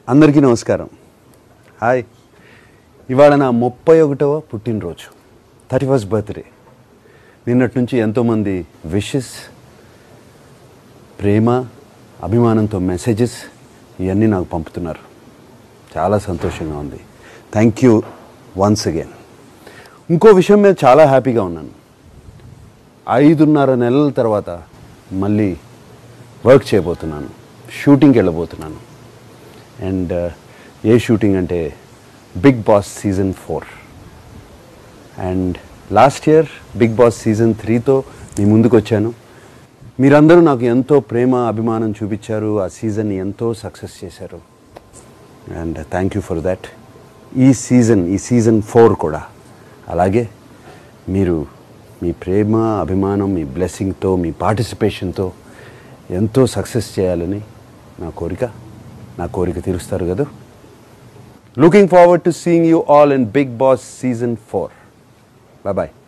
అందరికీ నమస్కారం హాయ్ ఇవాళ నా ముప్పై ఒకటవ పుట్టినరోజు థర్టీ ఫస్ట్ బర్త్డే నిన్నటి నుంచి ఎంతోమంది విషెస్ ప్రేమ అభిమానంతో మెసేజెస్ ఇవన్నీ నాకు పంపుతున్నారు చాలా సంతోషంగా ఉంది థ్యాంక్ యూ వన్స్ అగైన్ ఇంకో విషయం మీద చాలా హ్యాపీగా ఉన్నాను ఐదున్నర నెలల తర్వాత మళ్ళీ వర్క్ చేయబోతున్నాను షూటింగ్కి వెళ్ళబోతున్నాను అండ్ ఏ షూటింగ్ అంటే Bigg Boss season four and last year Bigg Boss season త్రీతో మీ ముందుకు వచ్చాను మీరందరూ నాకు ఎంతో ప్రేమ అభిమానం చూపించారు ఆ సీజన్ని ఎంతో సక్సెస్ చేశారు and thank you for that ఈ సీజన్ ఈ సీజన్ ఫోర్ కూడా అలాగే మీరు మీ ప్రేమ అభిమానం మీ బ్లెస్సింగ్తో మీ పార్టిసిపేషన్తో ఎంతో సక్సెస్ చేయాలని నా కోరిక నా కోరిక తీరుస్తారు కదా looking forward to seeing you all in Bigg Boss season four bye bye